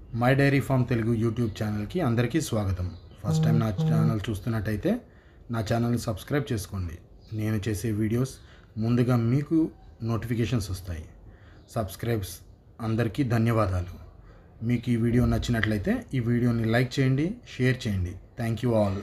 My dairy farm Telugu YouTube ఛానల్కి అందరికీ స్వాగతం ఫస్ట్ టైం నా ఛానల్ చూస్తున్నట్టయితే నా ఛానల్ని సబ్స్క్రైబ్ చేసుకోండి నేను చేసే వీడియోస్ ముందుగా మీకు నోటిఫికేషన్స్ వస్తాయి సబ్స్క్రైబ్స్ అందరికీ ధన్యవాదాలు మీకు ఈ వీడియో నచ్చినట్లయితే ఈ వీడియోని లైక్ చేయండి షేర్ చేయండి థ్యాంక్ యూ ఆల్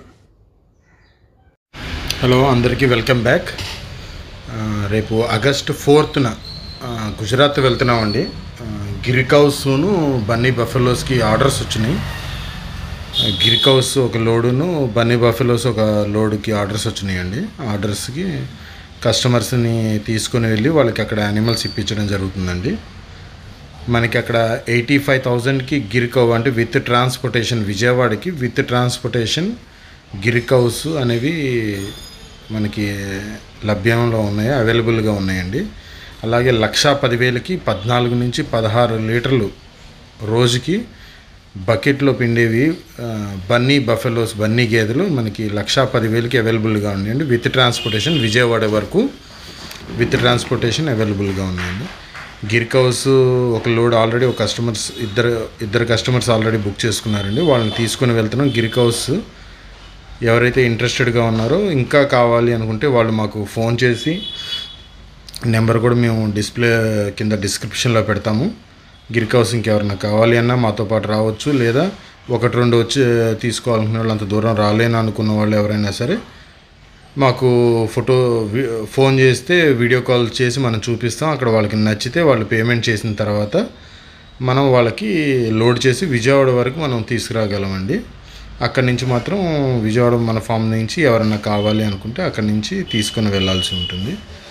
హలో అందరికీ వెల్కమ్ బ్యాక్ ఆ, రేపు ఆగస్ట్ ఫోర్త్న గుజరాత్ వెళ్తున్నామండి ఆ, గిరికౌస్ను బన్నీ బఫెలోస్కి ఆర్డర్స్ వచ్చినాయి ఆ, గిరికౌస్ ఒక లోడును బన్నీ బఫెలోస్ ఒక లోడుకి ఆర్డర్స్ వచ్చినాయండి ఆర్డర్స్కి కస్టమర్స్ని తీసుకొని వెళ్ళి వాళ్ళకి అక్కడ యానిమల్స్ ఇప్పించడం జరుగుతుందండి మనకి అక్కడ ఎయిటీ ఫైవ్ థౌజండ్కి గిరికౌ అంటే విత్ ట్రాన్స్పోర్టేషన్ విజయవాడకి విత్ ట్రాన్స్పోర్టేషన్ గిరికౌస్ అనేవి మనకి లభ్యంలో ఉన్నాయి అవైలబుల్గా ఉన్నాయండి అలాగే లక్షా పదివేలకి పద్నాలుగు నుంచి పదహారు లీటర్లు రోజుకి బకెట్లో పిండేవి ఆ, బన్నీ బఫెలోస్ బన్నీ గేదెలు మనకి లక్షా పదివేలకి అవైలబుల్గా ఉన్నాయండి విత్ ట్రాన్స్పోర్టేషన్ విజయవాడ వరకు విత్ ట్రాన్స్పోర్టేషన్ అవైలబుల్గా ఉన్నాయండి గిర్క్ హౌస్ ఒక లోడ్ ఆల్రెడీ ఒక కస్టమర్స్ ఇద్దరు ఇద్దరు కస్టమర్స్ ఆల్రెడీ బుక్ చేసుకున్నారండి వాళ్ళని తీసుకుని వెళ్తున్నాం గిర్క్ హౌస్ ఎవరైతే ఇంట్రెస్టెడ్గా ఉన్నారో ఇంకా కావాలి అనుకుంటే వాళ్ళు మాకు ఫోన్ చేసి నెంబర్ కూడా మేము డిస్ప్లే కింద డిస్క్రిప్షన్లో పెడతాము గిర్క్ హౌస్ ఇంకెవరైనా కావాలి అన్నా మాతో పాటు రావచ్చు లేదా ఒకటి రెండు వచ్చి తీసుకోవాలనుకునే వాళ్ళు అంత దూరం రాలేను అనుకున్న వాళ్ళు ఎవరైనా సరే మాకు ఫోటో వి- ఫోన్ చేస్తే వీడియో కాల్ చేసి మనం చూపిస్తాం అక్కడ వాళ్ళకి నచ్చితే వాళ్ళు పేమెంట్ చేసిన తర్వాత మనం వాళ్ళకి లోడ్ చేసి విజయవాడ వరకు మనం తీసుకురాగలమండి అక్కడి నుంచి మాత్రం విజయవాడ మన ఫామ్ నుంచి ఎవరైనా కావాలి అనుకుంటే అక్కడి నుంచి తీసుకొని వెళ్ళాల్సి ఉంటుంది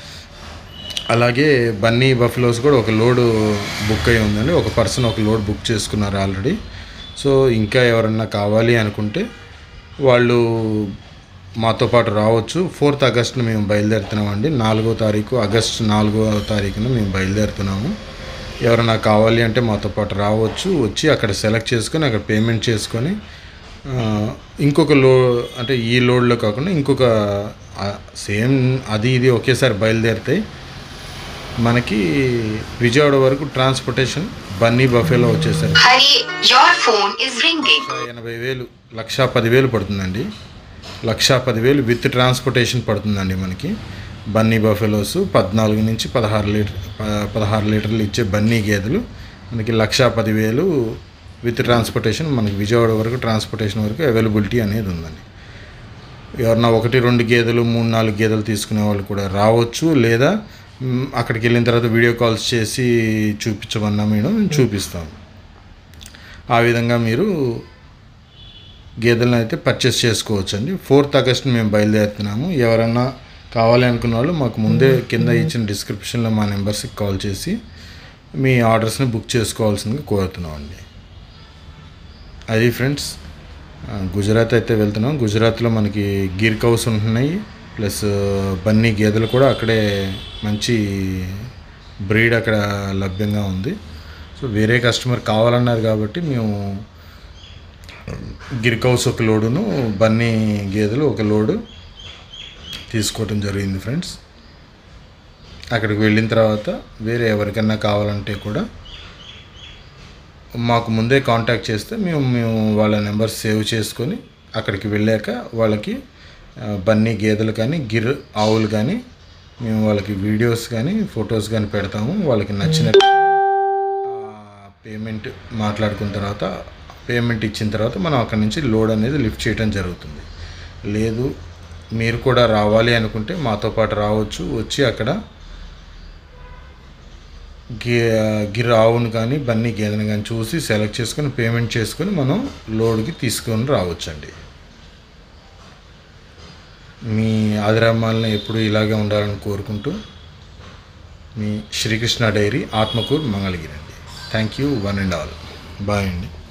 అలాగే బన్నీ బఫిలోస్ కూడా ఒక లోడ్ బుక్ అయి ఉందండి ఒక పర్సన్ ఒక లోడ్ బుక్ చేసుకున్నారు ఆల్రెడీ సో ఇంకా ఎవరన్నా కావాలి అనుకుంటే వాళ్ళు మాతో పాటు రావచ్చు ఫోర్త్ ఆగస్ట్న మేము బయలుదేరుతున్నామండి నాలుగో తారీఖు ఆగస్ట్ నాలుగో తారీఖున మేము బయలుదేరుతున్నాము ఎవరైనా కావాలి అంటే మాతో పాటు రావచ్చు వచ్చి అక్కడ సెలెక్ట్ చేసుకొని అక్కడ పేమెంట్ చేసుకొని ఆ, ఇంకొక లో అంటే ఈ లోడ్లో కాకుండా ఇంకొక సేమ్ అది ఇది ఒకేసారి బయలుదేరుతాయి మనకి విజయవాడ వరకు ట్రాన్స్పోర్టేషన్ బన్నీ బఫేలో వచ్చేసరికి Hari, your phone is ringing. లక్షా ఎనభై వేలు లక్షా పదివేలు పడుతుందండి లక్షా పదివేలు విత్ ట్రాన్స్పోర్టేషన్ పడుతుందండి మనకి బన్నీ బఫెలోస్ పద్నాలుగు నుంచి పదహారు లీటర్ ప- పదహారు లీటర్లు ఇచ్చే బన్నీ గేదెలు మనకి లక్షా పదివేలు విత్ ట్రాన్స్పోర్టేషన్ మనకి విజయవాడ వరకు ట్రాన్స్పోర్టేషన్ వరకు అవైలబిలిటీ అనేది ఉందండి ఎవరన్నా ఒకటి రెండు గేదెలు మూడు నాలుగు గేదెలు తీసుకునే వాళ్ళు కూడా రావచ్చు లేదా మ్, అక్కడికి వెళ్ళిన తర్వాత వీడియో కాల్స్ చేసి చూపించమన్నా మేము చూపిస్తాం ఆ విధంగా మీరు గేదెలను అయితే పర్చేస్ చేసుకోవచ్చు అండి ఫోర్త్ ఆగస్ట్ మేము బయలుదేరుతున్నాము ఎవరన్నా కావాలి అనుకున్న వాళ్ళు మాకు ముందే కింద ఇచ్చిన డిస్క్రిప్షన్లో మా నెంబర్స్కి కాల్ చేసి మీ ఆర్డర్స్ని బుక్ చేసుకోవాల్సిందిగా కోరుతున్నాం అండి అది ఫ్రెండ్స్ ఆ, గుజరాత్ అయితే వెళ్తున్నాం గుజరాత్లో మనకి గిర్ కౌస్ ఉంటున్నాయి ప్లస్ బన్నీ గేదెలు కూడా అక్కడే మంచి బ్రీడ్ అక్కడ లభ్యంగా ఉంది సో వేరే కస్టమర్ కావాలన్నారు కాబట్టి మేము గిరికౌస్ ఒక లోడును బన్నీ గేదెలు ఒక లోడు తీసుకోవటం జరిగింది ఫ్రెండ్స్ అక్కడికి వెళ్ళిన తర్వాత వేరే ఎవరికన్నా కావాలంటే కూడా మాకు ముందే కాంటాక్ట్ చేస్తే మేము మేము వాళ్ళ నెంబర్ సేవ్ చేసుకొని అక్కడికి వెళ్ళాక వాళ్ళకి ఆ, బన్నీ గేదెలు కానీ గిర్ ఆవులు కానీ మేము వాళ్ళకి వీడియోస్ కానీ ఫొటోస్ కానీ పెడతాము వాళ్ళకి నచ్చినట్టు పేమెంట్ మాట్లాడుకున్న తర్వాత పేమెంట్ ఇచ్చిన తర్వాత మనం అక్కడి నుంచి లోడ్ అనేది లిఫ్ట్ చేయడం జరుగుతుంది లేదు మీరు కూడా రావాలి అనుకుంటే మాతో పాటు రావచ్చు వచ్చి అక్కడ గి గిర్ ఆవును కానీ బన్నీ గేదెను కానీ చూసి సెలెక్ట్ చేసుకొని పేమెంట్ చేసుకొని మనం లోడ్కి తీసుకొని రావచ్చండి మీ ఆదిరామాలను ఎప్పుడు ఇలాగే ఉండాలని కోరుకుంటూ మీ శ్రీకృష్ణ డైరీ ఆత్మకూరు మంగళగిరి అండి thank you one and all bye అండి